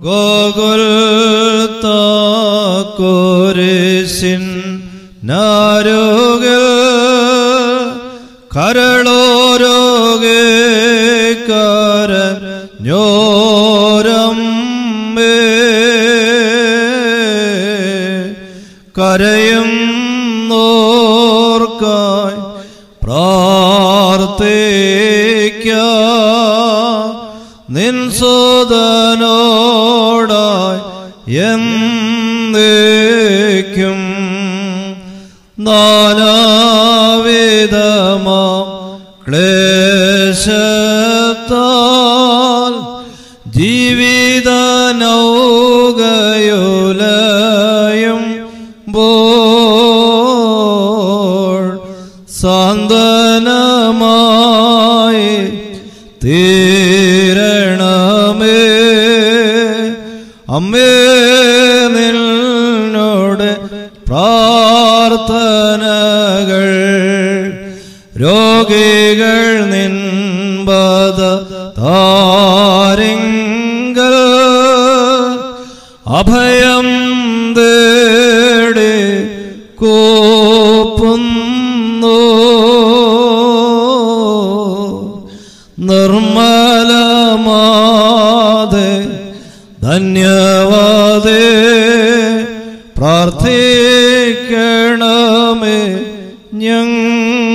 ഗോകുൽത്താക്കുരിശിൻ നാരുകൾ കരളോരോകെ കരഞ്ഞോരം കരയും നോർക്കായി പ്രാർത്ഥിക്ക നിൻ സോദനോടായി എന്നേക്കും നാനാവിധമാം ക്ലേശത്താൽ ജീവിത നൗകയുലയും ബോൾ സാന്ത്വനമായി തീരണമേ അമ്മേ നിന്നോട് പ്രാർത്ഥനകൾ രോഗികൾ നിൻപത താരിങ്കൽ അഭയം തേടി കോപ്പുന്നു നിർമ്മലമാതെ ധന്യവാദേ പ്രാർത്ഥിക്കണമേ ഞങ്ങൾ